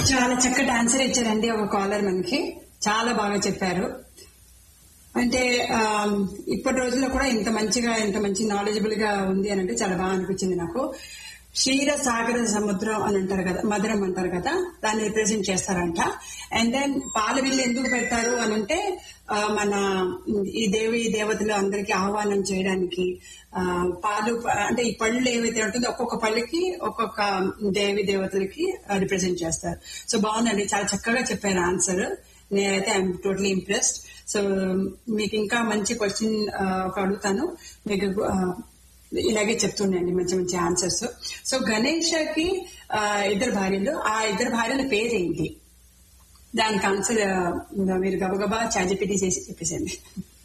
చాలా చక్కటి ఆన్సర్ ఇచ్చారండి ఒక కాలర్ మనకి చాలా బాగా చెప్పారు అంటే ఆ, ఇప్పటి రోజుల్లో కూడా ఇంత మంచిగా ఇంత మంచి నాలెడ్జబుల్ గా ఉంది అని అంటే చాలా బాగా అనిపించింది నాకు క్షీర సాగర సముద్రం అని అంటారు కదా మధురం అంటారు కదా దాన్ని రిప్రజెంట్ చేస్తారంట అండ్ దెన్ పాల విల్లు ఎందుకు పెడతారు అని అంటే ఆ, మన ఈ దేవి దేవతలు అందరికీ ఆహ్వానం చేయడానికి ఆ, పాలు అంటే ఈ పళ్ళు ఏవైతే ఉంటుందో ఒక్కొక్క పళ్ళకి ఒక్కొక్క దేవి దేవతలకి రిప్రజెంట్ చేస్తారు సో బాగుందండి చాలా చక్కగా చెప్పారు ఆన్సర్ నేనైతే ఐఎమ్ టోటలీ ఇంప్రెస్డ్ సో మీకు ఇంకా మంచి క్వశ్చన్ ఒక అడుగుతాను మీకు ఆ, ఇలాగే చెప్తుండండి మంచి మంచి ఆన్సర్స్ సో గణేషకి ఆ, ఇద్దరు భార్యలు ఆ ఇద్దరు భార్యల పేరేంటి దానికి ఆన్సర్ మీరు గబగబా చాజిపిటీ చేసి చెప్పేసండి